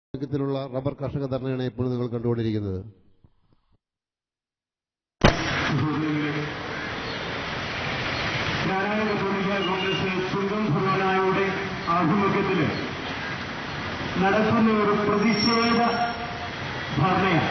ത്തിലുള്ള rubber കർഷക ധർണയാണ് ഇപ്പോൾ നിങ്ങൾ കണ്ടുകൊണ്ടിരിക്കുന്നത് നാരായണ കത്തോലിക്ക കോൺഗ്രസ് ചുങ്കം ഭഗവാനായുടെ ആഭിമുഖ്യത്തിൽ നടക്കുന്ന ഒരു പ്രതിഷേധ ധർണയാണ്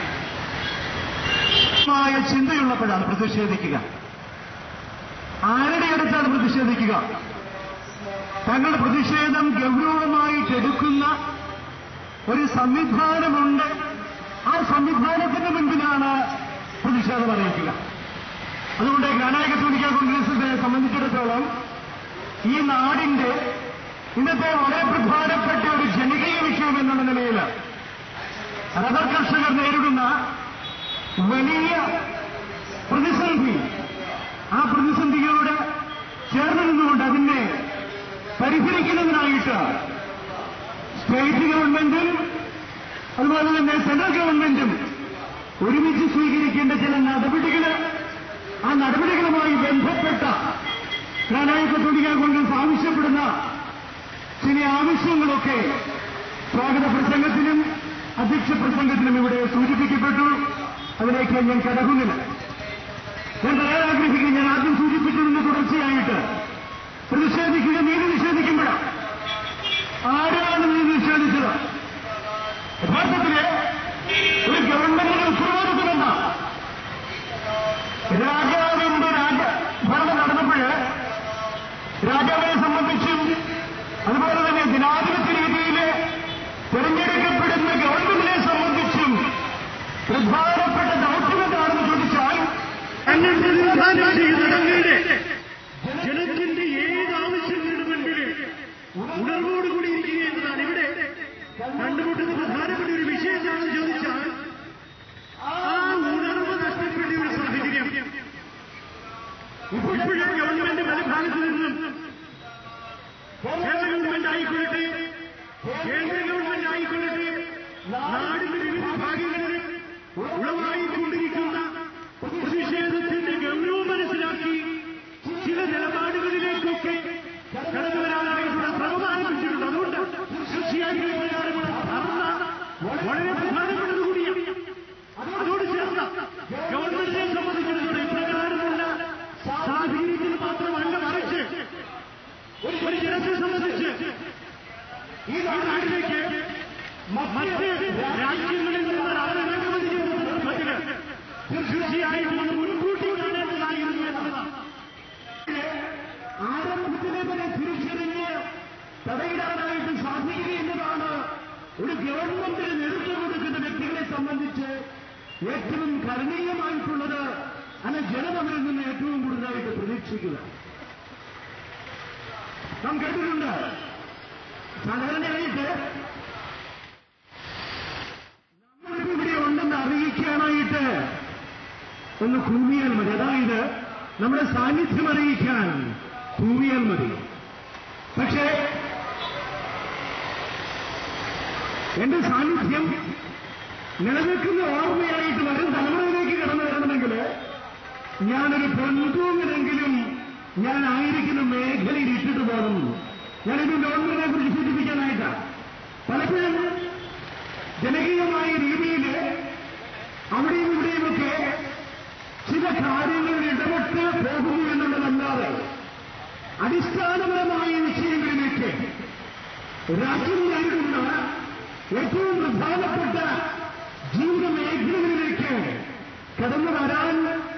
മായ ചിന്തയുള്ളപ്പോഴാണ് പ്രതിഷേധിക്കുക ആരുടെ അടുത്താണ് പ്രതിഷേധിക്കുക തങ്ങളുടെ പ്രതിഷേധം ഗൗരവമായിട്ടെടുക്കുന്ന ഒരു സംവിധാനമുണ്ട് ആ സംവിധാനത്തിന് മുൻപിലാണ് പ്രതിഷേധം അറിയിക്കുക അതുകൊണ്ട് ഗ്രാനായ കത്തോലിക്ക കോൺഗ്രസിനെ സംബന്ധിച്ചിടത്തോളം ഈ നാടിന്റെ ഇന്നത്തെ വളരെ പ്രധാനപ്പെട്ട ഒരു ജനകീയ വിഷയം എന്നുള്ള നിലയിൽ റബ്ബർ കർഷകർ നേരിടുന്ന വലിയ പ്രതിസന്ധി ആ പ്രതിസന്ധിയോട് ചേർന്ന് നിന്നുകൊണ്ട് അതിനെ പരിഹരിക്കുന്നതിനായിട്ട് സ്റ്റേറ്റ് ഗവൺമെന്റും അതുപോലെ തന്നെ സെൻട്രൽ ഗവൺമെന്റും ഒരുമിച്ച് സ്വീകരിക്കേണ്ട ചില നടപടികൾ ആ നടപടികളുമായി ബന്ധപ്പെട്ട ഗ്രാനായ കത്തോലിക്ക കോൺഗ്രസ് ആവശ്യപ്പെടുന്ന ചില ആവശ്യങ്ങളൊക്കെ സ്വാഗത പ്രസംഗത്തിലും അധ്യക്ഷ പ്രസംഗത്തിലും ഇവിടെ സൂചിപ്പിക്കപ്പെട്ടു അതിലേക്ക് ഞാൻ കടകുന്നില്ല ഞാൻ പറയാൻ ആഗ്രഹിക്കുന്നു ഞാൻ ആദ്യം സൂചിപ്പിച്ചതിന് തുടർച്ചയായിട്ട് പ്രതിഷേധിക്കുക നീതി നിഷേധിക്കുമ്പോഴാണ് ആരാണ് നീതി നിഷേധിച്ചത് യഥാർത്ഥത്തില് ഒരു ഗവൺമെന്റിന്റെ ഉത്തരവാദിത്തമെന്ന രാജാവിന്റെ രാജ ഭരണം നടന്നപ്പോഴ് രാജാവിനെ സംബന്ധിച്ചും അതുപോലെ തന്നെ ജനാധിപത്യ രീതിയിൽ തിരഞ്ഞെടുക്കപ്പെടുന്ന ഗവൺമെന്റിനെ സംബന്ധിച്ചും പ്രധാനപ്പെട്ട ദൗത്യം എന്താണെന്ന് ചോദിച്ചാൽ തന്നെ പ്രതിനിധാനം ചെയ്തിടങ്ങളുടെ ജനത്തിന്റെ ഏത് ആവശ്യങ്ങളുടെ മുൻപിൽ ഉണർവോടുകൂടി ഇരിക്കുക എന്നതാണ് ഇവിടെ കണ്ടുമുട്ടുന്ന പ്രധാനപ്പെട്ട ഒരു വിഷയം എന്താണെന്ന് ചോദിച്ചാൽ ആ ഉണർവ് നഷ്ടപ്പെട്ട ഒരു സാഹചര്യം ഇപ്പോഴും ഗവൺമെന്റ് പല ഭാഗത്തു നിന്നും കേരള ഗവൺമെന്റ് ആയിക്കൊള്ളട്ടെ കേന്ദ്ര ഗവൺമെന്റ് ആയിക്കൊള്ളട്ടെ നാടിന്റെ വിവിധ ഭാഗങ്ങളിൽ ഉളവായിക്കൊണ്ടിരിക്കുന്ന പ്രതിഷേധത്തിന്റെ ഗൗരവം മനസ്സിലാക്കി ചില നിലപാടുകളിലേക്കൊക്കെ കടന്നു വരാനായിട്ടുള്ള ശ്രമം ആരംഭിച്ചിട്ടുണ്ട് അതുകൊണ്ട് തീർച്ചയായും ഈ പ്രകാരമുള്ള ധർണ വളരെ പ്രധാനപ്പെട്ടത് കൂടിയാണ് അതോട് ചേർന്ന് ഗവൺമെന്റിനെ സംബന്ധിച്ചിടത്തോളം ഇപ്രകാരമുള്ള സാഹചര്യത്തിൽ മാത്രമല്ല മറിച്ച് ഒരു ജനത്തെ സംബന്ധിച്ച് ഈ നാട്ടിലേക്ക് മറ്റ് രാജ്യങ്ങളിൽ നിന്ന് ഇറക്കുമതി ചെയ്യുന്ന സന്ദർഭത്തിൽ തീർച്ചയായിട്ടും അത് മുൻകൂട്ടി കാണേണ്ടതായിരുന്നു എന്നതാണ് ആരംഭത്തിലെ തന്നെ തിരിച്ചറിഞ്ഞ് തടയിടാനായിട്ട് സാധിക്കുക എന്നതാണ് ഒരു ഗവൺമെന്റിന് നേതൃത്വം കൊടുക്കുന്ന വ്യക്തികളെ സംബന്ധിച്ച് ഏറ്റവും കരണീയമായിട്ടുള്ളത് അല്ല ജനം അവരിൽ നിന്ന് ഏറ്റവും കൂടുതലായിട്ട് പ്രതീക്ഷിക്കുക നാം കേട്ടിട്ടുണ്ട് സാധാരണയായിട്ട് നമ്മളിപ്പോ ഇവിടെ ഉണ്ടെന്ന് അറിയിക്കാനായിട്ട് ഒന്ന് കൂവിയാൽ മതി അതായത് നമ്മുടെ സാന്നിധ്യം അറിയിക്കാൻ കൂവിയാൽ മതി പക്ഷേ എന്റെ സാന്നിധ്യം നിലനിൽക്കുന്ന ഓർമ്മയായിട്ട് വരും തലമുറയിലേക്ക് കടന്നു വരണമെങ്കിൽ ഞാനൊരു പൊൻതൂങ്ങിനെങ്കിലും ഞാൻ ആയിരിക്കുന്ന മേഖലയിൽ ഇട്ടിട്ട് പോകണം ഞാനിത് ഗവൺമെന്റിനെ കുറിച്ച് സൂചിപ്പിക്കാനായിട്ട് പലപ്പോഴും ജനകീയമായ രീതിയിൽ അവിടെയും ഇവിടെയുമൊക്കെ ചില കാര്യങ്ങളിൽ ഇടപെട്ട് പോകുന്നു എന്നുള്ളതല്ലാതെ അടിസ്ഥാനപരമായ വിഷയങ്ങളിലേക്ക് രാജ്യം നേരിടുന്ന ഏറ്റവും പ്രധാനപ്പെട്ട ജീവിത മേഖലകളിലേക്ക് കടന്നു വരാൻ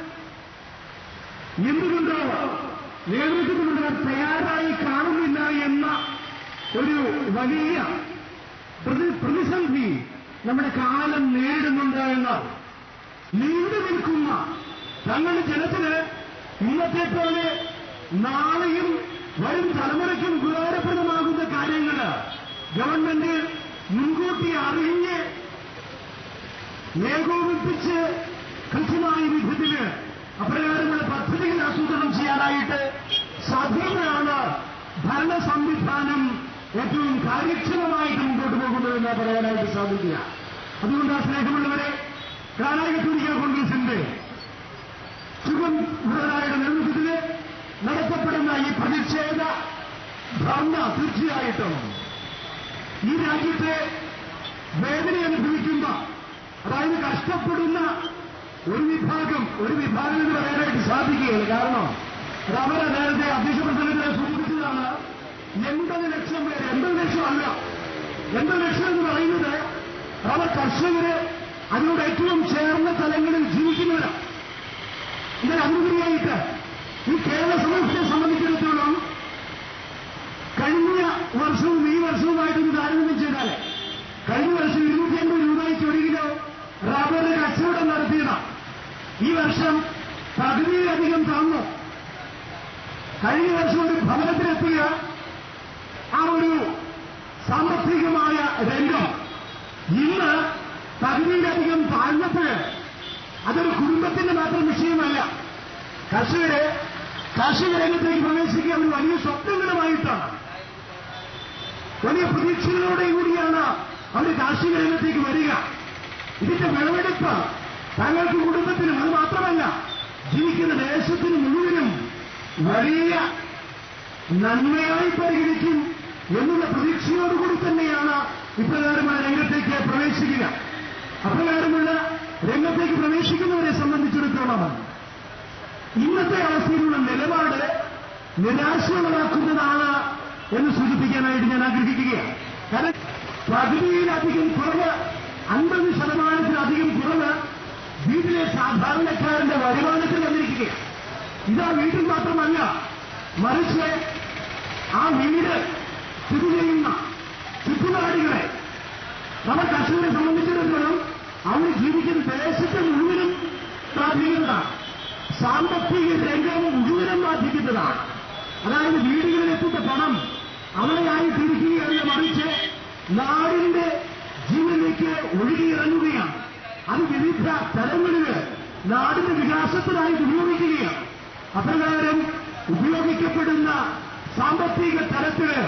എന്തുകൊണ്ടോ നേതൃത്വത്തിലുള്ളവർ തയ്യാറായി കാണുന്നില്ല എന്ന ഒരു വലിയ പ്രതി- പ്രതിസന്ധി നമ്മുടെ കാലം നേരിടുന്നുണ്ട് എന്ന് നീണ്ടു നിൽക്കുന്ന തങ്ങളുടെ ജനത്തിന് ഇന്നത്തെ പോലെ നാളെയും വരും തലമുറയ്ക്കും ഉപകാരപ്രദമാകുന്ന കാര്യങ്ങൾ ഗവൺമെന്റ് മുൻകൂട്ടി അറിഞ്ഞ് ഏകോപിപ്പിച്ച് കൃത്യമായ വിധത്തില് അപ്രകാരമുള്ള പദ്ധതികൾ ആസൂത്രണം ചെയ്യാനായിട്ട് സാധ്യതയാണ് ഭരണ സംവിധാനം ഏറ്റവും കാര്യക്ഷമമായിട്ട് മുമ്പോട്ട് പോകുന്നതെന്ന് പറയാനായിട്ട് സാധിക്കുക അതുകൊണ്ട് ആ സ്നേഹമുള്ളവരെ കാനായിക സൂര്യ കോൺഗ്രസിന്റെ സുഖം മുതലായുടെ നേതൃത്വത്തില് നടത്തപ്പെടുന്ന ഈ പ്രതിഷേധ ധർണ തീർച്ചയായിട്ടും ഈ രാജ്യത്തെ അതായത് കഷ്ടപ്പെടുന്ന ഒരു വിഭാഗം ഒരു വിഭാഗം എന്ന് പറയാനായിട്ട് സാധിക്കുകയില്ല കാരണം അത് അവരെ നേരത്തെ അധ്യക്ഷ പ്രസംഗത്തിൽ സൂചിപ്പിച്ചതാണ് എൺപത് ലക്ഷം പേര് എൺപത് ലക്ഷം അല്ല എൺപത് ലക്ഷം എന്ന് പറയുന്നത് അവർ കർഷകര് അതിനോട് ഏറ്റവും ചേർന്ന തലങ്ങളിൽ ജീവിക്കുന്നവരാണ് ഇതിന് അനുമതിയായിട്ട് ഈ കേരള സമൂഹത്തെ സംബന്ധിച്ചിടത്തോളം കഴിഞ്ഞ വർഷവും ഈ വർഷവുമായിട്ടൊന്ന് താരതമ്യം ചെയ്താൽ കഴിഞ്ഞ വർഷം ഇരുന്നൂറ്റി അൻപത് രൂപയ്ക്ക് ഒരു കിലോ റബ്ബറിന് കച്ചവടം നടത്തിയതാണ് ഈ വർഷം പകുതിയിലധികം താന്നു കഴിഞ്ഞ വർഷം ഒരു ഭവനത്തിലെത്തിയ ആ ഒരു സാമ്പത്തികമായ രംഗം ഇന്ന് പകുതിയിലധികം താഴ്ന്നപ്പോൾ അതൊരു കുടുംബത്തിന്റെ മാത്രം വിഷയമല്ല കർഷകരെ കാർഷിക രംഗത്തേക്ക് പ്രവേശിക്കുക ഒരു വലിയ സ്വപ്നങ്ങളുമായിട്ടാണ് വലിയ പ്രതീക്ഷകളോടെ കൂടിയാണ് അവർ കാർഷിക രംഗത്തേക്ക് വരിക ഇതിന്റെ വിളവെടുപ്പ് തങ്ങൾക്ക് കുടുംബത്തിനും അത് മാത്രമല്ല ജീവിക്കുന്ന ദേശത്തിന് മുഴുവനും വലിയ നന്മയായി പരിഗണിക്കും എന്നുള്ള പ്രതീക്ഷയോടുകൂടി തന്നെയാണ് ഇപ്രകാരമുള്ള രംഗത്തേക്ക് പ്രവേശിക്കുക അപ്രകാരമുള്ള രംഗത്തേക്ക് പ്രവേശിക്കുന്നവരെ സംബന്ധിച്ചിടത്തോളം ഇന്നത്തെ അവസ്ഥയിലുള്ള നിലപാട് നിരാശയുള്ളതാക്കുന്നതാണ് എന്ന് സൂചിപ്പിക്കാനായിട്ട് ഞാൻ ആഗ്രഹിക്കുകയാണ് കാരണം പകുതിയിലധികം കുറവ് അൻപത് ശതമാനത്തിലധികം കുറവ് വീട്ടിലെ സാധാരണക്കാരന്റെ വരുമാനത്തിൽ വന്നിരിക്കുകയാണ് ഇതാ വീട്ടിൽ മാത്രമല്ല മറിച്ച് ആ വീട് സ്ഥിതി ചെയ്യുന്ന ചുറ്റുപാടുകളെ നമ്മൾ കർഷകരെ സംബന്ധിച്ചിടത്തോളം അവർ ജീവിക്കുന്ന ദേശത്തെ മുഴുവനും ബാധിക്കുന്നതാണ് സാമ്പത്തിക രംഗം മുഴുവനും ബാധിക്കുന്നതാണ് അതായത് വീടുകളിൽ എത്തുന്ന പണം അവളെയായി തിരിക്കുകയല്ല മറിച്ച് നാടിന്റെ ജീവനിലേക്ക് ഒഴുകിയിറങ്ങുകയാണ് അത് വിവിധ തലങ്ങളിൽ നാടിന്റെ വികാസത്തിനായി ഉപയോഗിക്കുകയാണ് അപ്രകാരം ഉപയോഗിക്കപ്പെടുന്ന സാമ്പത്തിക തലത്തില്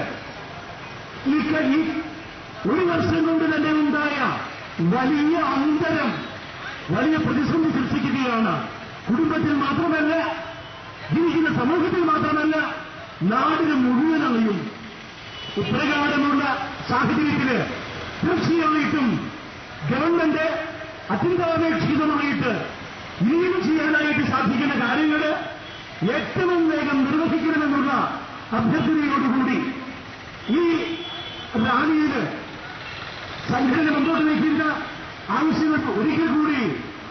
ഈ ക- ഈ ഒരു വർഷം കൊണ്ട് തന്നെ ഉണ്ടായ വലിയ അന്തരം വലിയ പ്രതിസന്ധി സൃഷ്ടിക്കുകയാണ് കുടുംബത്തിൽ മാത്രമല്ല ജീവിക്കുന്ന സമൂഹത്തിൽ മാത്രമല്ല നാടിന് മുഴുവനായും ഇപ്രകാരമുള്ള സാഹചര്യത്തില് തീർച്ചയായിട്ടും ഗവൺമെന്റ് അത്യന്താപേക്ഷിതമായിട്ട് ഇനിയും ചെയ്യാനായിട്ട് സാധിക്കുന്ന കാര്യങ്ങൾ ഏറ്റവും വേഗം നിർവഹിക്കണമെന്നുള്ള അഭ്യർത്ഥനയോടുകൂടി ഈ റാലിയിൽ സംഘടന മുന്നോട്ട് വയ്ക്കുന്ന ആവശ്യങ്ങൾ ഒരിക്കൽ കൂടി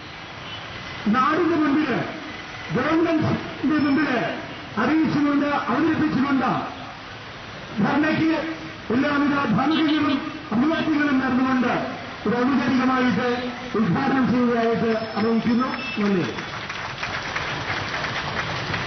നാടിന്റെ മുമ്പിൽ ഗവൺമെന്റിന്റെ മുമ്പിൽ അറിയിച്ചുകൊണ്ട് അവതരിപ്പിച്ചുകൊണ്ട് ധർണയ്ക്ക് എല്ലാവിധ ധനകളും അഭിവാദ്യങ്ങളും നേർന്നുകൊണ്ട് ഇത് ഔപചാരികമായിട്ട് ഉദ്ഘാടനം ചെയ്യുകയായിട്ട് അറിയിക്കുന്നു നന്ദി